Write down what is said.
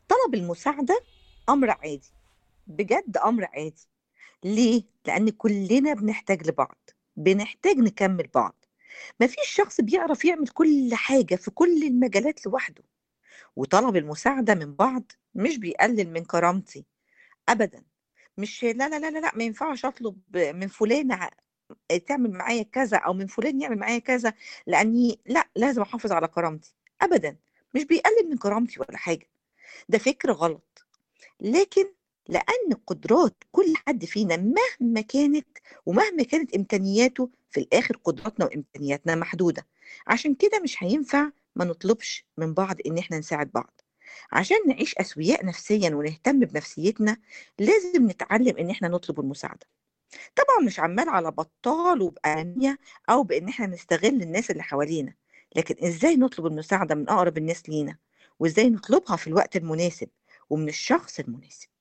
طلب المساعدة أمر عادي، بجد أمر عادي، ليه؟ لأن كلنا بنحتاج لبعض، بنحتاج نكمّل بعض، ما فيش شخص بيعرف يعمل كل حاجة في كل المجالات لوحده، وطلب المساعدة من بعض مش بيقلل من كرامتي أبدًا، مش لا، لا، لا، لا، لأ، ما ينفعش أطلب من فلانة ع تعمل معايا كذا أو من فلان يعمل معايا كذا، لأني لأ، لازم أحافظ على كرامتي، أبدًا، مش بيقلل من كرامتي ولا حاجة، ده فكر غلط، لكن لأن قدرات كل حد فينا مهما كانت ومهما كانت إمكانياته، في الآخر قدراتنا وإمكانياتنا محدودة، عشان كده مش هينفع ما نطلبش من بعض إن إحنا نساعد بعض، عشان نعيش أسوياء نفسيًا ونهتم بنفسيتنا، لازم نتعلم إن إحنا نطلب المساعدة، طبعًا مش عمّال على بطّال وبأنانية أو بإن إحنا نستغل الناس اللي حوالينا، لكن إزاي نطلب المساعدة من أقرب الناس لينا، وإزاي نطلبها في الوقت المناسب ومن الشخص المناسب.